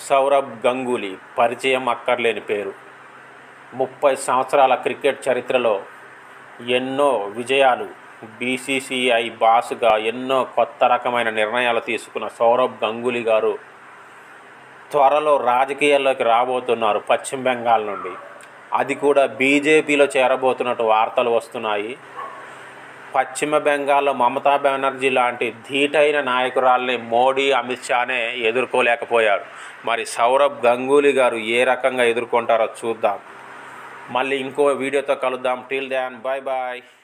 సౌరభ్ గంగూలీ పరిచయం అక్కర్లేని పేరు ముప్పై సంవత్సరాల క్రికెట్ చరిత్రలో ఎన్నో విజయాలు బీసీసీఐ బాసుగా ఎన్నో కొత్త రకమైన నిర్ణయాలు తీసుకున్న సౌరభ్ గంగూలీ గారు త్వరలో రాజకీయాల్లోకి రాబోతున్నారు పశ్చిమ బెంగాల్ నుండి అది కూడా బీజేపీలో చేరబోతున్నట్టు వార్తలు వస్తున్నాయి పశ్చిమ బెంగాల్లో మమతా బెనర్జీ లాంటి ధీటైన నాయకురాల్ని మోడీ అమిత్ షానే ఎదుర్కోలేకపోయారు మరి సౌరభ్ గంగూలీ గారు ఏ రకంగా ఎదుర్కొంటారో చూద్దాం మళ్ళీ ఇంకో వీడియోతో కలుద్దాం టిల్ దాన్ బాయ్ బాయ్